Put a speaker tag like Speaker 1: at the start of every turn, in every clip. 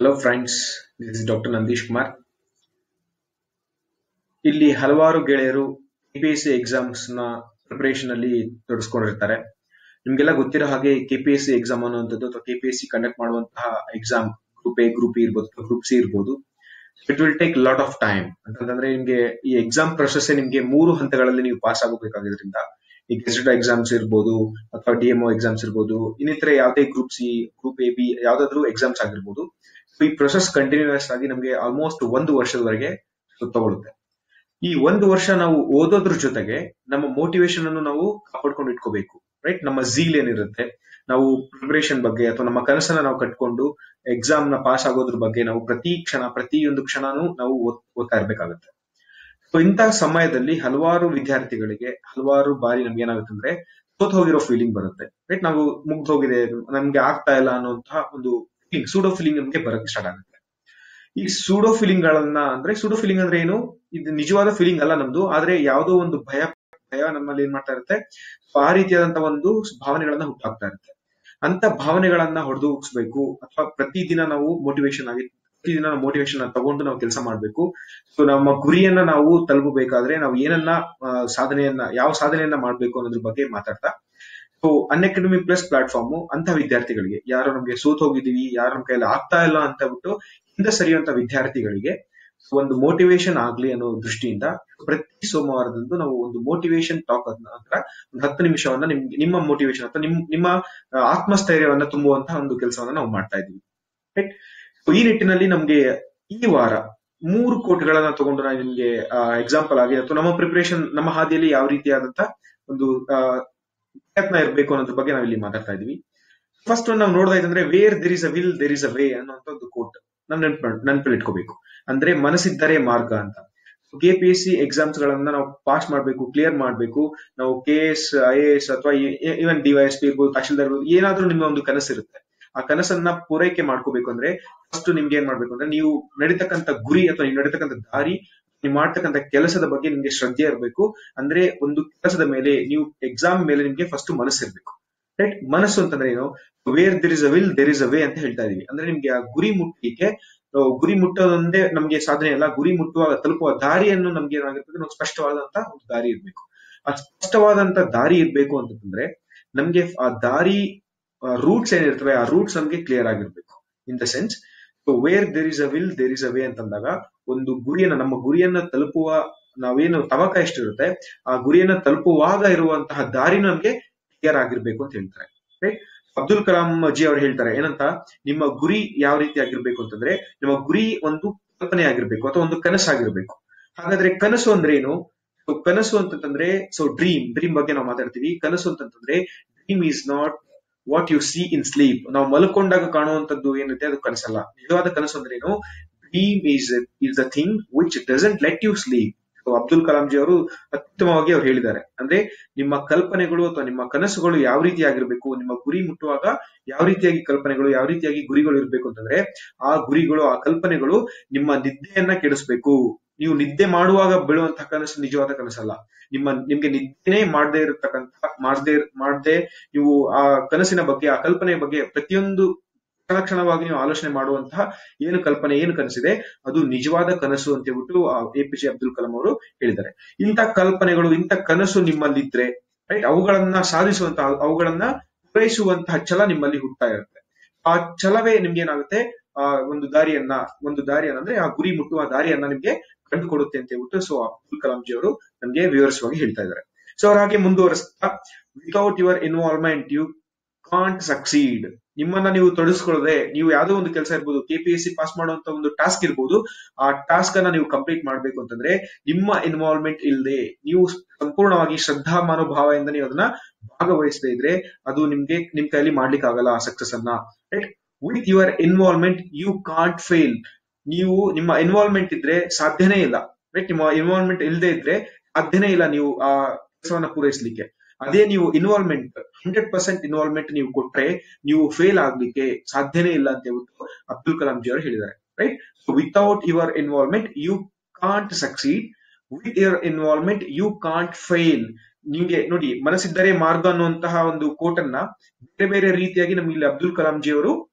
Speaker 1: hello friends this is doctor Nandish Kumar ಇಲ್ಲಿ ಹಲವಾರು ಗೆಳೆಯರು ಕೆಪಿಎಸ್ಸಿ ಎಕ್ಸಾಮ್ಸ್ ನ ಪ್ರಿಪರೇಷನ್ ಅಲ್ಲಿ ತೊಡಸ್ಕೊಂಡಿರ್ತಾರೆ ನಿಮ್ಗೆಲ್ಲ ಗೊತ್ತಿರೋ ಹಾಗೆ ಕೆಪಿಎಸ್ಸಿ ಎಕ್ಸಾಮ್ ಅನ್ನುವಂಥದ್ದು ಅಥವಾ ಕೆಪಿಎಸ್ಸಿ ಕಂಡಕ್ಟ್ ಮಾಡುವಂತಹ ಎಕ್ಸಾಮ್ ಗ್ರೂಪ್ ಎ ಗ್ರೂಪ್ ಇ ಇರ್ಬೋದು ಗ್ರೂಪ್ ಸಿ ಇರ್ಬೋದು it will take lot of time ಅಂತಂದ್ರೆ ನಿಮ್ಗೆ ಈ ಎಕ್ಸಾಮ್ ಪ್ರೊಸೆಸ್ ನಿಮ್ಗೆ ಮೂರು ಹಂತಗಳಲ್ಲಿ ನೀವು ಪಾಸ್ ಆಗಬೇಕಾಗಿದ್ರಿಂದ ಈ ಗೆಜೆಟ್ ಎಕ್ಸಾಮ್ಸ್ ಇರ್ಬೋದು ಅಥವಾ ಡಿ ಎಮ್ಒ ಎಕ್ಸಾಮ್ಸ್ ಇರ್ಬೋದು ಇನ್ನಿತರೆ ಯಾವುದೇ group C group A B ಯಾವ್ದಾದ್ರು ಎಕ್ಸಾಮ್ಸ್ ಆಗಿರ್ಬೋದು ಸೊ ಈ ಪ್ರೊಸೆಸ್ ಕಂಟಿನ್ಯೂಸ್ ಆಗಿ ನಮಗೆ ಆಲ್ಮೋಸ್ಟ್ ಒಂದು ವರ್ಷದವರೆಗೆ ತಗೊಳುತ್ತೆ ಈ ಒಂದು ವರ್ಷ ನಾವು ಓದೋದ್ರ ಜೊತೆಗೆ ನಮ್ಮ ಮೋಟಿವೇಶನ್ ಅನ್ನು ನಾವು ಕಾಪಾಡ್ಕೊಂಡು ಇಟ್ಕೋಬೇಕು ರೈಟ್ ನಮ್ಮ ಝೀಲ್ ಏನಿರುತ್ತೆ ನಾವು ಪ್ರಿಪರೇಷನ್ ಬಗ್ಗೆ ಅಥವಾ ನಮ್ಮ ಕನಸನ್ನ ನಾವು ಕಟ್ಕೊಂಡು ಎಕ್ಸಾಮ್ ನ ಪಾಸ್ ಆಗೋದ್ರ ಬಗ್ಗೆ ನಾವು ಪ್ರತಿ ಕ್ಷಣ ಪ್ರತಿಯೊಂದು ಕ್ಷಣನೂ ನಾವು ಓದ್- ಓದ್ತಾ ಇರ್ಬೇಕಾಗುತ್ತೆ ಸೊ ಇಂತಹ ಸಮಯದಲ್ಲಿ ಹಲವಾರು ವಿದ್ಯಾರ್ಥಿಗಳಿಗೆ ಹಲವಾರು ಬಾರಿ ನಮ್ಗೆ ಏನಾಗುತ್ತೆ ಅಂದ್ರೆ ಸೋತ್ ಹೋಗಿರೋ ಫೀಲಿಂಗ್ ಬರುತ್ತೆ ರೈಟ್ ನಾವು ಮುಗ್ದು ಹೋಗಿದೆ ನಮ್ಗೆ ಆಗ್ತಾ ಇಲ್ಲ ಅನ್ನುವಂತಹ ಒಂದು ಫೀಲಿಂಗ್ ಸೂಡೋ ಫೀಲಿಂಗ್ ನಮ್ಗೆ ಬರಕ್ಕೆ ಸ್ಟಾರ್ಟ್ ಆಗುತ್ತೆ ಈ ಸೂಡೋ ಫೀಲಿಂಗ್ ಗಳನ್ನ ಅಂದ್ರೆ ಸೂಡೋ ಫೀಲಿಂಗ್ ಅಂದ್ರೆ ಏನು ಇದು ನಿಜವಾದ ಫೀಲಿಂಗ್ ಅಲ್ಲ ನಮ್ದು ಆದ್ರೆ ಯಾವುದೋ ಒಂದು ಭಯ ಭಯ ನಮ್ಮಲ್ಲಿ ಏನ್ ಮಾಡ್ತಾ ಇರುತ್ತೆ ಸೊ ಆ ರೀತಿಯಾದಂತ ಒಂದು ಭಾವನೆಗಳನ್ನ ಹುಟ್ಟಾಗ್ತಾ ಇರುತ್ತೆ ಅಂತ ಭಾವನೆಗಳನ್ನ ಹೊಡೆದೋಗಿಸ್ಬೇಕು ಅಥವಾ ಪ್ರತಿದಿನ ನಾವು ಮೋಟಿವೇಶನ್ ಆಗಿ ಪ್ರತಿದಿನ ಮೋಟಿವೇಶನ್ ತಗೊಂಡು ನಾವು ಕೆಲಸ ಮಾಡ್ಬೇಕು ಸೊ ನಮ್ಮ ಗುರಿಯನ್ನ ನಾವು ತಲುಪಬೇಕಾದ್ರೆ ನಾವು ಏನನ್ನ ಆ, ಸಾಧನೆಯನ್ನ ಯಾವ ಸಾಧನೆಯನ್ನ ಮಾಡ್ಬೇಕು ಅನ್ನೋದ್ರ ಬಗ್ಗೆ ಮಾತಾಡ್ತಾ so Unacademy plus platform ಅಂತ ವಿದ್ಯಾರ್ಥಿಗಳಿಗೆ ಯಾರು ನಮ್ಗೆ ಸೋತ್ ಹೋಗಿದೀವಿ ಯಾರು ನಮ್ ಕೈಯಲ್ಲಿ ಆಗ್ತಾ ಇಲ್ಲ ಅಂತ ಬಿಟ್ಟು ಹಿಂದೆ ಸರಿಯುವಂತ ವಿದ್ಯಾರ್ಥಿಗಳಿಗೆ ಒಂದು ಮೋಟಿವೇಶನ್ ಆಗ್ಲಿ ಅನ್ನೋ ದೃಷ್ಟಿಯಿಂದ ಪ್ರತಿ ಸೋಮವಾರದಂದು ನಾವು ಒಂದು ಮೋಟಿವೇಶನ್ ಟಾಕ್ ನಂತರ ಒಂದು ಹತ್ತು ನಿಮಿಷವನ್ನ ನಿಮ್ಗೆ ನಿಮ್ಮ ಮೋಟಿವೇಶನ್ ಅಥವಾ ನಿಮ್ ನಿಮ್ಮ ಆ, ಆತ್ಮಸ್ಥೈರ್ಯವನ್ನ ತುಂಬುವಂತಹ ಒಂದು ಕೆಲಸವನ್ನ ನಾವು ಮಾಡ್ತಾ ಇದೀವಿ ರೈಟ್ ಈ ನಿಟ್ಟಿನಲ್ಲಿ ನಮ್ಗೆ ಈ ವಾರ ಮೂರು ಕೋಟ್ಗಳನ್ನ ತಗೊಂಡು ನಾನು ನಿಮ್ಗೆ ಎಕ್ಸಾಂಪಲ್ ಆಗಿ ಅಥವಾ ನಮ್ಮ ಪ್ರಿಪರೇಷನ್ ನಮ್ಮ ಹಾದಿಯಲ್ಲಿ ಯಾವ ರೀತಿಯಾದಂತ ಒಂದು ಆ, ಪ್ರಯತ್ನ ಇರಬೇಕು ಅನ್ನೋದ್ರ ಬಗ್ಗೆ ನಾವಿಲ್ಲಿ ಮಾತಾಡ್ತಾ ಇದೀವಿ ಫಸ್ಟ್ ನಾವು ನೋಡೋದಾಯ್ತಂದ್ರೆ where there is a will there is a way ಅನ್ನುವಂತ ಒಂದು ಕೋಟ್ ನಮ್ ನೆನ್ಪ ನೆನಪಲ್ಲಿ ಇಟ್ಕೋಬೇಕು ಅಂದ್ರೆ ಮನಸ್ಸಿದ್ದರೆ ಮಾರ್ಗ ಅಂತ ಕೆಪಿಎಸ್ಸಿ ಎಕ್ಸಾಮ್ಸ್ ಗಳನ್ನ ನಾವು ಪಾಸ್ ಮಾಡ್ಬೇಕು ಕ್ಲಿಯರ್ ಮಾಡ್ಬೇಕು ನಾವು K S I A S ಅಥವಾ ಇವನ್ ಡಿವೈಎಸ್ ಪಿ ಇರ್ಬೋದು ತಹಶೀಲ್ದಾರ್ ಇರ್ಬೋದು ಏನಾದ್ರೂ ನಿಮ್ಮ ಒಂದು ಕನಸಿರುತ್ತೆ ಆ ಕನಸನ್ನ ಪೂರೈಕೆ ಮಾಡ್ಕೋಬೇಕು ಅಂದ್ರೆ ಫಸ್ಟ್ ನಿಮ್ಗೆ ಏನ್ ಮಾಡ್ಬೇಕು ಅಂದ್ರೆ ನೀವು ನಡೀತಕ್ಕಂತ ಗುರಿ ಅಥವಾ ನೀವು ನಡೀತಕ್ಕಂತ ದಾರಿ ನೀವು ಮಾಡ್ತಕ್ಕಂತ ಕೆಲಸದ ಬಗ್ಗೆ ನಿಮ್ಗೆ ಶ್ರದ್ಧೆ ಇರಬೇಕು ಅಂದ್ರೆ ಒಂದು ಕೆಲಸದ ಮೇಲೆ ನೀವು ಎಕ್ಸಾಮ್ ಮೇಲೆ ನಿಮ್ಗೆ ಫಸ್ಟ್ ಮನಸ್ಸಿರ್ಬೇಕು ರೈಟ್ ಮನಸ್ಸು ಅಂತಂದ್ರೆ ಏನು where there is a will there is a way ಅಂತ ಹೇಳ್ತಾ ಇದೀವಿ ಅಂದ್ರೆ ನಿಮ್ಗೆ ಆ ಗುರಿ ಮುಟ್ಟಲಿಕ್ಕೆ ಆ, ಗುರಿ ಮುಟ್ಟೋದೊಂದೇ ನಮ್ಗೆ ಸಾಧನೆ ಅಲ್ಲ ಗುರಿ ಮುಟ್ಟುವ ತಲುಪುವ ದಾರಿಯನ್ನು ನಮ್ಗೆ ಏನಾಗುತ್ತೆ ನಾವು ಸ್ಪಷ್ಟವಾದಂತ ಒಂದು ದಾರಿ ಇರ್ಬೇಕು ಆ ಸ್ಪಷ್ಟವಾದಂತ ದಾರಿ ಇರ್ಬೇಕು ಅಂತಂದ್ರೆ ನಮ್ಗೆ ಆ ದಾರಿ ರೂಟ್ಸ್ ಏನಿರ್ತವೆ ಆ ರೂಟ್ಸ್ ನಮ್ಗೆ ಕ್ಲಿಯರ್ ಆಗಿರ್ಬೇಕು in the sense where there is a will there is a way ಅಂತಂದಾಗ ಒಂದು ಗುರಿಯನ್ನ ನಮ್ಮ ಗುರಿಯನ್ನ ತಲುಪುವ ನಾವೇನು ತವಕ ಎಷ್ಟಿರುತ್ತೆ ಆ ಗುರಿಯನ್ನ ತಲುಪುವಾಗ ಇರುವಂತಹ ದಾರಿ ನಮ್ಗೆ ಕ್ಲಿಯರ್ ಆಗಿರ್ಬೇಕು ಅಂತ ಹೇಳ್ತಾರೆ ರೈಟ್ ಅಬ್ದುಲ್ ಕಲಾಂ ಜಿ ಅವ್ರು ಹೇಳ್ತಾರೆ ಏನಂತ ನಿಮ್ಮ ಗುರಿ ಯಾವ ರೀತಿ ಆಗಿರ್ಬೇಕು ಅಂತಂದ್ರೆ ನಿಮ್ಮ ಗುರಿ ಒಂದು ಕಲ್ಪನೆ ಆಗಿರ್ಬೇಕು ಅಥವಾ ಒಂದು ಕನಸಾಗಿರ್ಬೇಕು ಹಾಗಾದ್ರೆ ಕನಸು ಅಂದ್ರೆ ಏನು So, ಕನಸು ಅಂತಂದ್ರೆ ಸೊ ಡ್ರೀಮ್ ಡ್ರೀಮ್ ಬಗ್ಗೆ ನಾವು ಮಾತಾಡ್ತೀವಿ ಕನಸು ಅಂತಂತಂದ್ರೆ dream is not what you see in sleep ನಾವು ಮಲ್ಕೊಂಡಾಗ ಕಾಣುವಂತದ್ದು ಏನಿದೆ ಅದು ಕನಸಲ್ಲ ನಿಜವಾದ ಕನಸು ಅಂದ್ರೆ ಏನು dream is is the thing which doesn't let you sleep Abdul Kalam ji ಅವರು ಅತ್ಯುತ್ತಮವಾಗಿ ಅವ್ರು ಹೇಳಿದ್ದಾರೆ ಅಂದ್ರೆ ನಿಮ್ಮ ಕಲ್ಪನೆಗಳು ಅಥವಾ ನಿಮ್ಮ ಕನಸುಗಳು ಯಾವ ರೀತಿ ಆಗಿರ್ಬೇಕು ನಿಮ್ಮ ಗುರಿ ಮುಟ್ಟುವಾಗ ಯಾವ ರೀತಿಯಾಗಿ ಕಲ್ಪನೆಗಳು ಯಾವ ರೀತಿಯಾಗಿ ಗುರಿಗಳು ಇರಬೇಕು ಅಂತಂದ್ರೆ ಆ ಗುರಿಗಳು ಆ ಕಲ್ಪನೆಗಳು ನಿಮ್ಮ ನಿದ್ದೆಯನ್ನ ಕೆಡಿಸ್ಬೇಕು ನೀವು ನಿದ್ದೆ ಮಾಡುವಾಗ ಬೀಳುವಂತಹ ಕನಸು ನಿಜವಾದ ಕನಸಲ್ಲ ನಿಮ್ಮ ನಿಮ್ಗೆ ನಿದ್ದೆನೇ ಮಾಡದೇ ಇರತಕ್ಕಂತ ಮಾಡದೇ ಮಾಡದೆ ನೀವು ಆ ಕನಸಿನ ಬಗ್ಗೆ ಆ ಕಲ್ಪನೆಯ ಬಗ್ಗೆ ಪ್ರತಿಯೊಂದು ಕ್ಷಣ ಕ್ಷಣವಾಗಿ ನೀವು ಆಲೋಚನೆ ಮಾಡುವಂತಹ ಏನು ಕಲ್ಪನೆ ಏನು ಕನಸಿದೆ ಅದು ನಿಜವಾದ ಕನಸು ಅಂತ ಹೇಳ್ಬಿಟ್ಟು A P J Abdul Kalam ಅವರು ಹೇಳಿದ್ದಾರೆ ಇಂಥ ಕಲ್ಪನೆಗಳು ಇಂಥ ಕನಸು ನಿಮ್ಮಲ್ಲಿದ್ರೆ ರೈಟ್ ಅವುಗಳನ್ನ ಸಾಧಿಸುವಂತಹ ಅವುಗಳನ್ನ ಪೂರೈಸುವಂತಹ ಛಲ ನಿಮ್ಮಲ್ಲಿ ಹುಟ್ಟಾ ಇರುತ್ತೆ ಆ ಛಲವೇ ನಿಮ್ಗೆ ಏನಾಗುತ್ತೆ ಆ ಒಂದು ದಾರಿಯನ್ನ ಒಂದು ದಾರಿಯನ್ನ ಅಂದ್ರೆ ಆ ಗುರಿ ಮುಟ್ಟುವ ದಾರಿಯನ್ನ ನಿಮ್ಗೆ ಕಂಡುಕೊಡುತ್ತೆ ಅಂತ ಹೇಳ್ಬಿಟ್ಟು ಸೊ ಅಬ್ದುಲ್ ಕಲಾಂ ಜಿ ಅವರು ನಮ್ಗೆ ವಿವರಿಸುವಾಗಿ ಹೇಳ್ತಾ ಇದ್ದಾರೆ ಸೊ ಅವ್ರ ಹಾಗೆ ಮುಂದುವರಿಸ್ತಾ without your involvement you can't succeed ನಿಮ್ಮನ್ನ ನೀವು ತೊಡಗಿಸ್ಕೊಳ್ಳದೆ ನೀವು ಯಾವ್ದೋ ಒಂದು ಕೆಲಸ ಇರ್ಬೋದು ಕೆಪಿಎಸ್ಸಿ ಪಾಸ್ ಮಾಡುವಂತ ಒಂದು ಟಾಸ್ಕ್ ಇರ್ಬೋದು ಆ ಟಾಸ್ಕ್ ಅನ್ನ ನೀವು ಕಂಪ್ಲೀಟ್ ಮಾಡ್ಬೇಕು ಅಂತಂದ್ರೆ ನಿಮ್ಮ ಇನ್ವಾಲ್ವ್ಮೆಂಟ್ ಇಲ್ಲದೆ ನೀವು ಸಂಪೂರ್ಣವಾಗಿ ಶ್ರದ್ಧಾ ಮನೋಭಾವದಿಂದ ನೀವು ಅದನ್ನ ಭಾಗವಹಿಸದೇ ಇದ್ರೆ ಅದು ನಿಮ್ಗೆ ನಿಮ್ ಕೈಯಲ್ಲಿ ಮಾಡ್ಲಿಕ್ಕೆ ಆಗಲ್ಲ ಆ ಸಕ್ಸಸ್ ಅನ್ನ right with your involvement you can't fail ನೀವು ನಿಮ್ಮ ಇನ್ವಾಲ್ವ್ಮೆಂಟ್ ಇದ್ರೆ ಸಾಧ್ಯನೇ ಇಲ್ಲ ರೈಟ್ ನಿಮ್ಮ ಇನ್ವಾಲ್ವ್ಮೆಂಟ್ ಇಲ್ಲದೆ ಇದ್ರೆ ಸಾಧ್ಯನೇ ಇಲ್ಲ ನೀವು ಆ ಕೆಲಸವನ್ನ ಪೂರೈಸಲಿಕ್ಕೆ ಅದೇ ನೀವು ಇನ್ವಾಲ್ವ್ಮೆಂಟ್ ಹಂಡ್ರೆಡ್ ಪರ್ಸೆಂಟ್ ಇನ್ವಾಲ್ವ್ಮೆಂಟ್ ನೀವು ಕೊಟ್ರೆ ನೀವು ಫೇಲ್ ಆಗ್ಲಿಕ್ಕೆ ಸಾಧ್ಯನೇ ಇಲ್ಲ ಅಂತ ಹೇಳ್ಬಿಟ್ಟು ಅಬ್ದುಲ್ ಕಲಾಂ ಜಿ ಅವರು ಹೇಳಿದ್ದಾರೆ right without your involvement you can't succeed with your involvement you can't fail ನಿಮ್ಗೆ ನೋಡಿ ಮನಸ್ಸಿದ್ದರೆ ಮಾರ್ಗ ಅನ್ನುವಂತಹ ಒಂದು ಕೋಟನ್ನ ಬೇರೆ ಬೇರೆ ರೀತಿಯಾಗಿ ನಮ್ಗೆ ಇಲ್ಲಿ ಅಬ್ದುಲ್ ಕಲಾಂ ಜಿ ಅವರು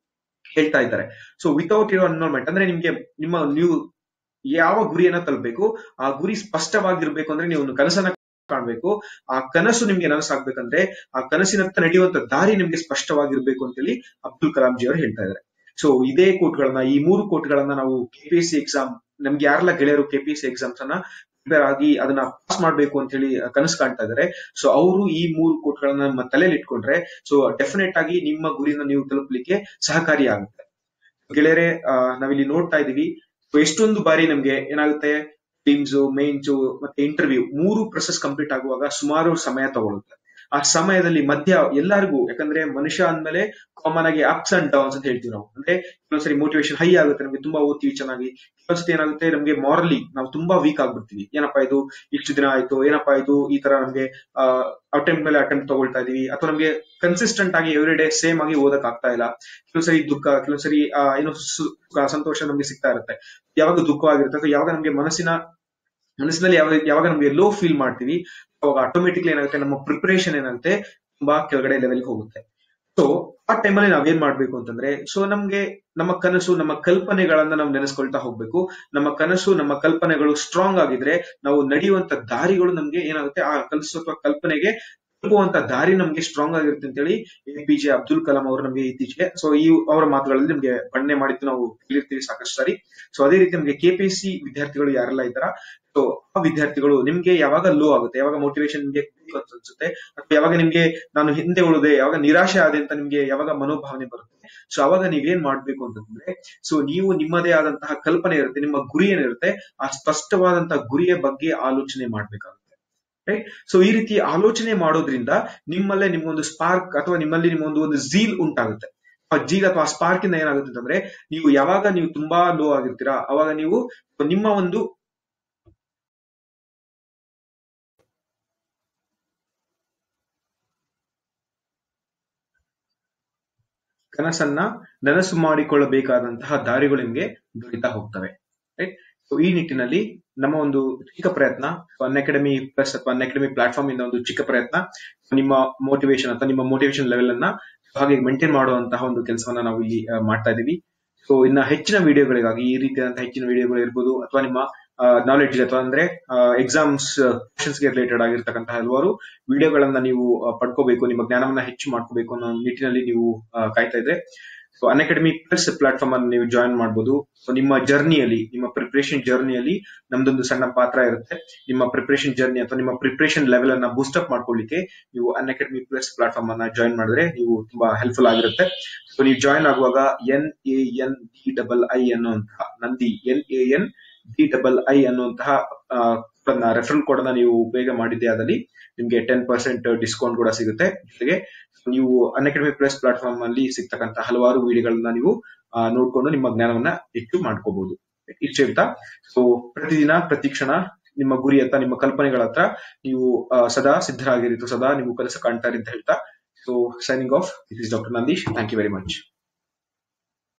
Speaker 1: ಹೇಳ್ತಾ ಇದ್ದಾರೆ ಸೊ ವಿತೌಟ್ ಯುವರ್ ಎನ್ರೋಲ್ಮೆಂಟ್ ಅಂದ್ರೆ ನಿಮ್ಗೆ ನಿಮ್ಮ ನೀವು ಯಾವ ಗುರಿಯನ್ನ ತಲುಪಬೇಕು ಆ ಗುರಿ ಸ್ಪಷ್ಟವಾಗಿರ್ಬೇಕು ಅಂದ್ರೆ ನೀವು ಒಂದು ಕನಸನ್ನ ಕಾಣ್ಬೇಕು ಆ ಕನಸು ನಿಮ್ಗೆ ನನಸಾಗ್ಬೇಕಂದ್ರೆ ಆ ಕನಸಿನತ್ತ ನಡೆಯುವಂತ ದಾರಿ ನಿಮ್ಗೆ ಸ್ಪಷ್ಟವಾಗಿರ್ಬೇಕು ಅಂತೇಳಿ ಅಬ್ದುಲ್ ಕಲಾಂ ಜಿ ಅವರು ಹೇಳ್ತಾ ಇದ್ದಾರೆ ಸೊ ಇದೇ ಕೋಟ್ಗಳನ್ನ ಈ ಮೂರು ಕೋಟ್ಗಳನ್ನ ನಾವು ಕೆಪಿಎಸ್ಸಿ ಎಕ್ಸಾಮ್ ನಮ್ಗೆ ಯಾರೆಲ್ಲ ಗೆಳೆಯರು ಕೆಪಿಎಸ್ಸಿ ಎಕ್ಸಾಮ್ಸ್ ಅನ್ನ ಪ್ರಿಪೇರ್ ಆಗಿ ಅದನ್ನ ಪಾಸ್ ಮಾಡ್ಬೇಕು ಅಂತ ಹೇಳಿ ಕನಸು ಕಾಣ್ತಾ ಇದ್ದಾರೆ ಸೊ ಅವರು ಈ ಮೂರು ಕೋಟ್ಗಳನ್ನ ನಮ್ಮ ತಲೆಯಲ್ಲಿ ಇಟ್ಕೊಂಡ್ರೆ ಸೊ ಡೆಫಿನೆಟ್ ಆಗಿ ನಿಮ್ಮ ಗುರಿನ ನೀವು ತಲುಪಲಿಕ್ಕೆ ಸಹಕಾರಿಯಾಗುತ್ತೆ ಗೆಳೆಯರೆ ಆ, ನಾವಿಲ್ಲಿ ನೋಡ್ತಾ ಇದೀವಿ ಎಷ್ಟೊಂದು ಬಾರಿ ನಮ್ಗೆ ಏನಾಗುತ್ತೆ ಟೀಮ್ಸ್ ಮೇನ್ಸ್ ಮತ್ತೆ ಇಂಟರ್ವ್ಯೂ ಮೂರು ಪ್ರೊಸೆಸ್ ಕಂಪ್ಲೀಟ್ ಆಗುವಾಗ ಸುಮಾರು ಸಮಯ ತಗೊಳುತ್ತೆ ಆ ಸಮಯದಲ್ಲಿ ಮಧ್ಯ ಎಲ್ಲರಿಗೂ ಯಾಕಂದ್ರೆ ಮನುಷ್ಯ ಅಂದ್ಮೇಲೆ ಕಾಮನ್ ಆಗಿ ಅಪ್ಸ್ ಅಂಡ್ ಡೌನ್ಸ್ ಅಂತ ಹೇಳ್ತೀವಿ ನಾವು ಅಂದ್ರೆ ಕೆಲವೊಂದ್ಸರಿ ಮೋಟಿವೇಶನ್ ಹೈ ಆಗುತ್ತೆ ನಮಗೆ ತುಂಬಾ ಓದ್ತೀವಿ ಚೆನ್ನಾಗಿ ಕೆಲವೊಂದ್ಸತಿ ಏನಾಗುತ್ತೆ ನಮಗೆ ಮಾರಲಿ ನಾವು ತುಂಬಾ ವೀಕ್ ಆಗ್ಬಿಡ್ತೀವಿ ಏನಪ್ಪಾ ಇದು ಇಷ್ಟು ದಿನ ಆಯ್ತು ಏನಪ್ಪಾ ಇದು ಈ ತರ ನಮ್ಗೆ ಅಟೆಂಪ್ಟ್ ಮೇಲೆ ಅಟೆಂಪ್ಟ್ ತಗೊಳ್ತಾ ಇದೀವಿ ಅಥವಾ ನಮ್ಗೆ ಕನ್ಸಿಸ್ಟೆಂಟ್ ಆಗಿ ಎವ್ರಿ ಡೇ ಸೇಮ್ ಆಗಿ ಓದಕ್ ಆಗ್ತಾ ಇಲ್ಲ ಕೆಲವೊಂದ್ಸರಿ ದುಃಖ ಕೆಲವೊಂದ್ಸರಿ ಆ, ಏನೋ ಸುಖ ಸಂತೋಷ ನಮ್ಗೆ ಸಿಗ್ತಾ ಇರುತ್ತೆ ಯಾವಾಗ ದುಃಖವಾಗಿರುತ್ತೆ ಅಥವಾ ಯಾವಾಗ ನಮ್ಗೆ ಮನಸ್ಸಿನ ಮನಸ್ಸಿನಲ್ಲಿ ಯಾವಾಗ ಯಾವಾಗ ನಮ್ಗೆ ಲೋ ಫೀಲ್ ಮಾಡ್ತೀವಿ ಅವಾಗ ಆಟೋಮೆಟಿಕ್ಲಿ ಏನಾಗುತ್ತೆ ನಮ್ಮ ಪ್ರಿಪರೇಷನ್ ಏನಾಗುತ್ತೆ ತುಂಬಾ ಕೆಳಗಡೆ ಲೆವೆಲ್ಗೆ ಹೋಗುತ್ತೆ ಸೊ ಆ ಟೈಮಲ್ಲಿ ನಾವೇನ್ ಮಾಡ್ಬೇಕು ಅಂತಂದ್ರೆ ಸೊ ನಮ್ಗೆ ನಮ್ಮ ಕನಸು ನಮ್ಮ ಕಲ್ಪನೆಗಳನ್ನ ನಾವು ನೆನೆಸ್ಕೊಳ್ತಾ ಹೋಗ್ಬೇಕು ನಮ್ಮ ಕನಸು ನಮ್ಮ ಕಲ್ಪನೆಗಳು ಸ್ಟ್ರಾಂಗ್ ಆಗಿದ್ರೆ ನಾವು ನಡೆಯುವಂತ ದಾರಿಗಳು ನಮ್ಗೆ ಏನಾಗುತ್ತೆ ಆ ಕನಸು ಅಥವಾ ಕಲ್ಪನೆಗೆ ತಲುಪುವಂತ ದಾರಿ ನಮ್ಗೆ ಸ್ಟ್ರಾಂಗ್ ಆಗಿರುತ್ತೆ ಅಂತೇಳಿ A P J Abdul Kalam ಅವರು ನಮಗೆ ಇತ್ತೀಚೆಗೆ ಸೊ ಈ ಅವರ ಮಾತುಗಳಲ್ಲಿ ನಮ್ಗೆ ಬಣ್ಣೆ ಮಾಡಿದ್ದು ನಾವು ಕೇಳಿರ್ತೀವಿ ಸಾಕಷ್ಟು ಸಾರಿ ಸೊ ಅದೇ ರೀತಿ ನಮ್ಗೆ ಕೆಪಿಎಸ್ಸಿ ವಿದ್ಯಾರ್ಥಿಗಳು ಯಾರೆಲ್ಲ ಇದ್ದಾರ ಸೊ ಆ ವಿದ್ಯಾರ್ಥಿಗಳು ನಿಮ್ಗೆ ಯಾವಾಗ ಲೋ ಆಗುತ್ತೆ ಯಾವಾಗ ಮೋಟಿವೇಶನ್ ನಿಮ್ಗೆ ಬೇಕು ಅಂತ ಅನ್ಸುತ್ತೆ ಅಥವಾ ಯಾವಾಗ ನಿಮ್ಗೆ ನಾನು ಹಿಂದೆ ಉಳಿದೆ ಯಾವಾಗ ನಿರಾಶೆ ಆದೆ ಅಂತ ನಿಮ್ಗೆ ಯಾವಾಗ ಮನೋಭಾವನೆ ಬರುತ್ತೆ ಸೊ ಅವಾಗ ನೀವೇನ್ ಮಾಡ್ಬೇಕು ಅಂತಂದ್ರೆ ಸೊ ನೀವು ನಿಮ್ಮದೇ ಆದಂತಹ ಕಲ್ಪನೆ ಇರುತ್ತೆ ನಿಮ್ಮ ಗುರಿ ಏನಿರುತ್ತೆ ಆ ಸ್ಪಷ್ಟವಾದಂತಹ ಗುರಿಯ ಬಗ್ಗೆ ಆಲೋಚನೆ ಮಾಡ್ಬೇಕಾಗುತ್ತೆ ರೈಟ್ ಸೊ ಈ ರೀತಿ ಆಲೋಚನೆ ಮಾಡೋದ್ರಿಂದ ನಿಮ್ಮಲ್ಲೇ ನಿಮ್ಗೊಂದು ಸ್ಪಾರ್ಕ್ ಅಥವಾ ನಿಮ್ಮಲ್ಲಿ ನಿಮ್ಮೊಂದು ಒಂದು ಝೀಲ್ ಉಂಟಾಗುತ್ತೆ ಆ ಜೀಲ್ ಅಥವಾ ಸ್ಪಾರ್ಕ್ ಇಂದ ಏನಾಗುತ್ತೆ ಅಂತಂದ್ರೆ ನೀವು ಯಾವಾಗ ನೀವು ತುಂಬಾ ಲೋ ಆಗಿರ್ತೀರಾ ಅವಾಗ ನೀವು ನಿಮ್ಮ ಒಂದು ಕನಸನ್ನ ನನಸು ಮಾಡಿಕೊಳ್ಳಬೇಕಾದಂತಹ ದಾರಿಗಳು ನಿಮ್ಗೆ ದೊರೀತಾ ಹೋಗ್ತವೆ ರೈಟ್ ಸೊ ಈ ನಿಟ್ಟಿನಲ್ಲಿ ನಮ್ಮ ಒಂದು ಚಿಕ್ಕ ಪ್ರಯತ್ನ ಅನ್ ಅಕಾಡೆಮಿ ಪ್ಲಸ್ ಅಥವಾ ಅನ್ ಅಕಾಡೆಮಿ ಪ್ಲಾಟ್ಫಾರ್ಮ್ ಇಂದ ಒಂದು ಚಿಕ್ಕ ಪ್ರಯತ್ನ ನಿಮ್ಮ ಮೋಟಿವೇಶನ್ ಅಥವಾ ನಿಮ್ಮ ಮೋಟಿವೇಶನ್ ಲೆವೆಲ್ ಅನ್ನ ಹಾಗೆ ಮೇಂಟೈನ್ ಮಾಡುವಂತಹ ಒಂದು ಕೆಲಸವನ್ನ ನಾವು ಇಲ್ಲಿ ಆ, ಮಾಡ್ತಾ ಇದೀವಿ ಸೊ ಇನ್ನ ಹೆಚ್ಚಿನ ವಿಡಿಯೋಗಳಿಗಾಗಿ ಈ ರೀತಿಯಾದಂತಹ ಹೆಚ್ಚಿನ ವಿಡಿಯೋಗಳು ಇರ್ಬೋದು ಅಥವಾ ನಿಮ್ಮ ನಾಲೆಡ್ಜ್ ಅಥವಾ ಅಂದ್ರೆ ಎಕ್ಸಾಮ್ಸ್ ಕ್ವಶನ್ಸ್ ಗೆ ರಿಲೇಟೆಡ್ ಆಗಿರ್ತಕ್ಕಂತಹ ಹಲವಾರು ವಿಡಿಯೋಗಳನ್ನ ನೀವು ಆ, ಪಡ್ಕೋಬೇಕು ನಿಮ್ಮ ಜ್ಞಾನವನ್ನ ಹೆಚ್ಚು ಮಾಡ್ಕೋಬೇಕು ಅನ್ನೋ ನಿಟ್ಟಿನಲ್ಲಿ ನೀವು ಆ, ಕಾಯ್ತಾ ಇದ್ರೆ so Unacademy plus platform ಅನ್ನು ನೀವು ಜಾಯಿನ್ ಮಾಡಬಹುದು ಸೊ ನಿಮ್ಮ ಜರ್ನಿಯಲ್ಲಿ ನಿಮ್ಮ ಪ್ರಿಪರೇಷನ್ ಜರ್ನಿಯಲ್ಲಿ ನಮ್ದೊಂದು ಸಣ್ಣ ಪಾತ್ರ ಇರುತ್ತೆ ನಿಮ್ಮ ಪ್ರಿಪರೇಷನ್ ಜರ್ನಿ ಅಥವಾ ನಿಮ್ಮ ಪ್ರಿಪರೇಷನ್ ಲೆವೆಲ್ ಅನ್ನ ಬೂಸ್ಟ್ ಅಪ್ ಮಾಡ್ಕೊಳ್ಳಿಕ್ಕೆ ನೀವು ಅನ್ ಅಕಾಡೆಮಿ ಪ್ಲಸ್ ಪ್ಲಾಟ್ಫಾರ್ಮ್ ಅನ್ನ ಜಾಯಿನ್ ಮಾಡಿದ್ರೆ ನೀವು ತುಂಬಾ ಹೆಲ್ಪ್ಫುಲ್ ಆಗಿರುತ್ತೆ ಸೊ ನೀವು ಜಾಯಿನ್ ಆಗುವಾಗ N A N D double I ಅನ್ನುವಂತಹ Nandi N A N D double I ಅನ್ನುವಂತಹ ರೆಫರಲ್ ಕೋಡ್ ಅನ್ನ ನೀವು ಉಪಯೋಗ ಮಾಡಿದ್ದೆ ಆದಲ್ಲಿ ನಿಮ್ಗೆ ಟೆನ್ ಪರ್ಸೆಂಟ್ ಡಿಸ್ಕೌಂಟ್ ಕೂಡ ಸಿಗುತ್ತೆ ಜೊತೆಗೆ ನೀವು ಅನ್ ಅಕಾಡೆಮಿ ಪ್ಲಸ್ ಪ್ಲಾಟ್ಫಾರ್ಮ್ ಅಲ್ಲಿ ಸಿಗ್ತಕ್ಕಂತ ಹಲವಾರು ವಿಡಿಯೋಗಳನ್ನ ನೀವು ಆ, ನೋಡ್ಕೊಂಡು ನಿಮ್ಮ ಜ್ಞಾನವನ್ನ ಹೆಚ್ಚು ಮಾಡ್ಕೋಬಹುದು ಇಷ್ಟು ಹೇಳ್ತಾ ಸೊ ಪ್ರತಿದಿನ ಪ್ರತಿ ಕ್ಷಣ ನಿಮ್ಮ ಗುರಿ ಹತ್ರ ನಿಮ್ಮ ಕಲ್ಪನೆಗಳ ಹತ್ರ ನೀವು ಆ, ಸದಾ ಸಿದ್ಧರಾಗಿರಿತು ಸದಾ ನೀವು ಕೆಲಸ ಕಾಣ್ತಾ ಇರಿ ಅಂತ ಹೇಳ್ತಾ so signing off it is doctor Nandish thank you very much